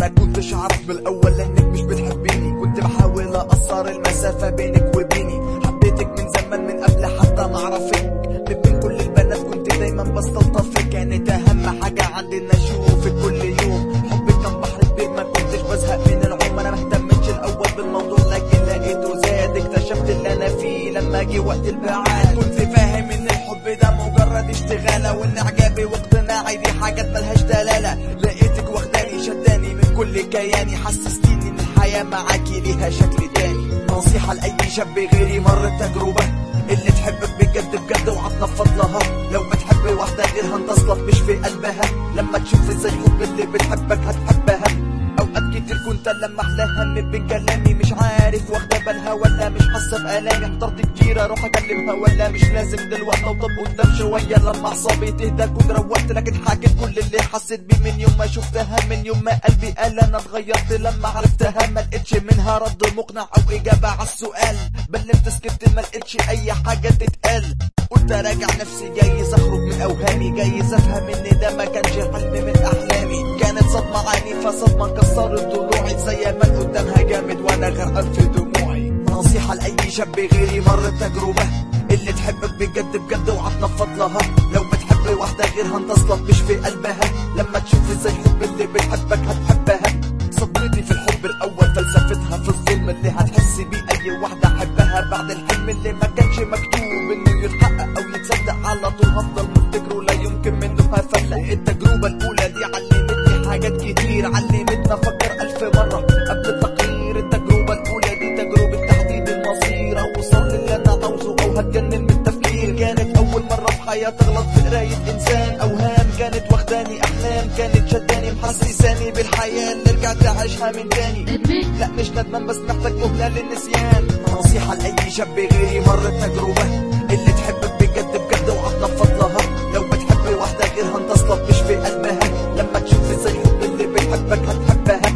ما كنتش اعرف بالاول انك مش بتحبيني كنت بحاول اقصر المسافة بينك وبيني حبيتك من زمان من قبل حتى ما اعرفك من بين كل البنات كنت دايما بستلطفك كانت اهم حاجة عندي ان اشوفك كل يوم حبك كان بحر كبير ما كنتش بزهق من العوم انا ما اهتمتش الاول بالموضوع لكن لقيته زاد اكتشفت اللي انا فيه لما جه وقت البعاد كنت فاهم ان الحب ده مجرد اشتغالة وان اعجابي واقتناعي دي حاجات ملهاش دلالة لقيتك واخداني شداني من كل كياني حسستيني ان الحياة معاكي ليها شكل تاني نصيحة لأي شاب غيري مر التجربة اللي تحبك بجد بجد وهتنفض لها لو بتحب واحدة غيرها انتصلت مش في قلبها لما تشوف ازاي حب اللي بتحبك هتحبها اوقات كتير كنت لما احلاها من بين كلامي مش عارف واخده بالها ولا مش حاسه بالامي احترت كتير اروح اكلمها ولا مش لازم دلوقتي لو طب قدام شويه لما اعصابي تهدى كنت روقت لكن حكيت كل اللي حسيت بيه من يوم ما شفتها من يوم ما قلبي قال انا اتغيرت لما عرفتها ما لقيتش منها رد مقنع او اجابه على السؤال بلمت سكت ما لقيتش اي حاجه تتقال قلت اراجع نفسي جايز اخرج من اوهامي جايز افهم ان ده ما كانش حلم من احلامي كانت صدمه عنيفه صدمه كسرت ضلوعي زي ما قدامها جامد وانا غرقان في دموعي نصيحه لاي شاب غيري مر التجربه اللي تحبك بجد بجد وهتنفض لها لو بتحب واحده غيرها انتصلت مش في قلبها لما تشوف ازاي الحب اللي بتحبك هتحبها صدمتي في الحب الاول فلسفتها في الظلم اللي هتحس بيه اي واحده احبها بعد الحلم اللي ما كانش مكتوب انه يتحقق او يتصدق على طول هفضل مفتكره لا يمكن منه هفلق التجربه الاولى دي علمتني حاجات كتير علمتني افكر الف مره قبل التقرير التجربه الاولى دي تجربه تحديد المصير او وصول للي انا عاوزه او هتجنن من التفكير كانت اول مره في حياتي اغلط في قرايه انسان اوهام كانت واخداني احلام كانت شداني محسساني بالحياه اللي رجعت اعيشها من تاني لا مش ندمان بس محتاج مهله للنسيان نصيحه لاي شاب غيري مر التجربه اللي تحبك بجد بجد وهتنفض لها لو بتحب واحده غيرها انتصلت مش في قلبها لما تشوف ازاي الحب اللي بيحبك هتحبها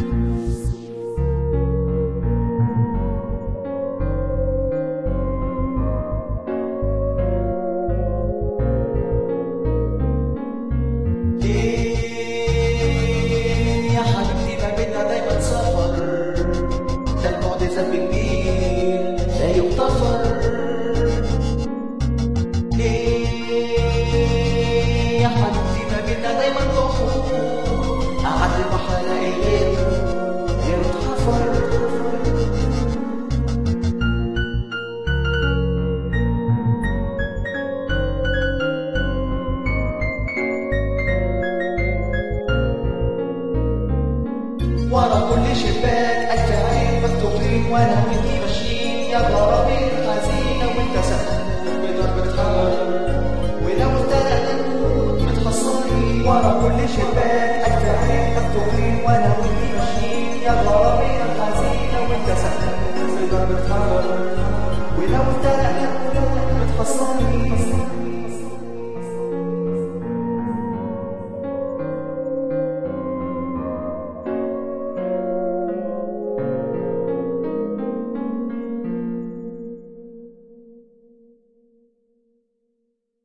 ليه يا حبيبتي ما بينا دايما سفر ده البعد ذنب كبير لا يغتفر ليه يا حبيبتي ما بينا دايما ضحوك قعد المحالة ايام غير اتحفر ورا كل شباك ألف عين مفتوحين وأنا مني ماشيين يا غرابي الحزينة وأنت سهل بضربة حجر ولو ابتدأنا نموت متحصرين ورا كل شباك ألف عين مفتوحين وأنا مني ماشيين يا غرابي الحزينة وأنت سهل بضربة حجر ولو ابتدأنا نموت